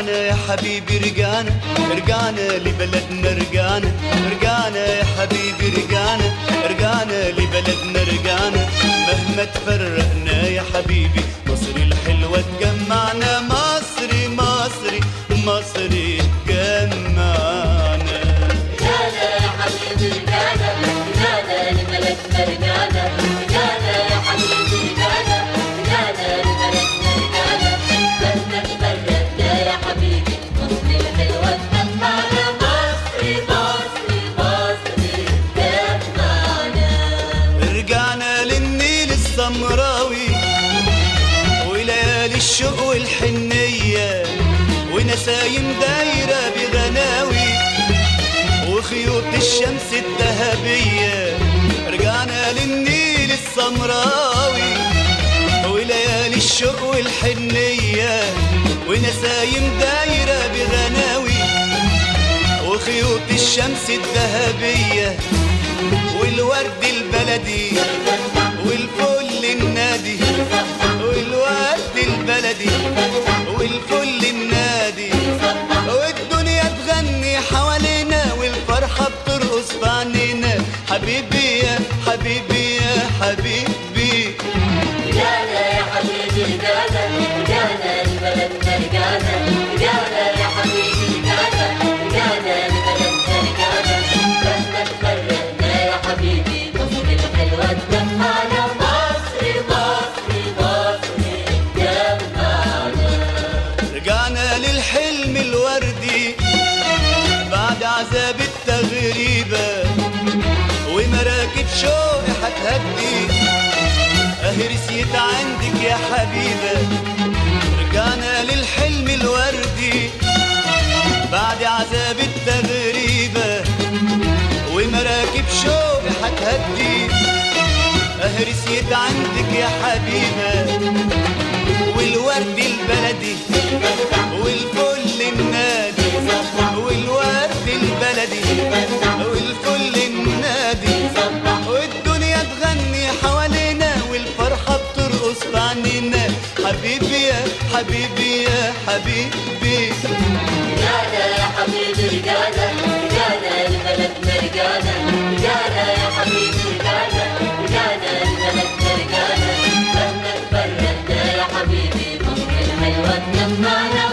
رجعنا يا حبيبي رجعنا رجعنا لبلدنا رجعنا رجعنا يا حبيبي رجعنا رجعنا لبلدنا رجعنا مهما تفرقنا يا حبيبي مصر الحلوة تجمعنا مصري مصري مصري تجمعنا رجعنا يا حبيبي رجعنا رجعنا لبلدنا رجعنا رجعنا يا حبيبي رجعنا رجعنا لبلدنا رجعنا مهما تفرقنا يا حبيبي مصر الحلوة تجمعنا مصري مصري مصري تجمعنا رجعنا للنيل السمراوي وليالي الشوق والحنية ونسايم دايرة بغناوي وخيوط الشمس الذهبية رجعنا للنيل السمراوي وليالي الشوق والحنية ونسايم دايرة بغناوي وخيوط الشمس الذهبية والورد البلدي والفل النادي والورد البلدي والفل النادي والدنيا تغني حوالينا والفرحة بترقص في عنينا حبيبي يا حبيبي يا حبيبي رجعنا يا حبيبي رجعنا رجعنا لبلدنا رجعنا رجعنا يا حبيبي رجعنا رجعنا لبلدنا رجعنا مهما تفرقنا يا حبيبي مصر الحلوة تجمعنا مصري مصري مصري تجمعنا رجعنا للحلم الوردي بعد عذاب التغريبة ومراكب شوق هتهدي اهي رسيت عندك يا حبيبة رجعنا للحلم الوردي بعد عذاب التغريبة ومراكب شوق هتهدي اهي رسيت عندك يا حبيبة والورد البلدي والفل النادي والورد البلدي والفل النادي والدنيا تغني حوالينا والفرحة بترقص في عنينا حبيبي يا حبيبي يا حبيبي رجعنا يا حبيبي رجعنا رجعنا لبلدنا رجعنا رجعنا يا حبيبي رجعنا رجعنا لبلدنا رجعنا مهما تفرقنا يا حبيبي مصر الحلوة تجمعنا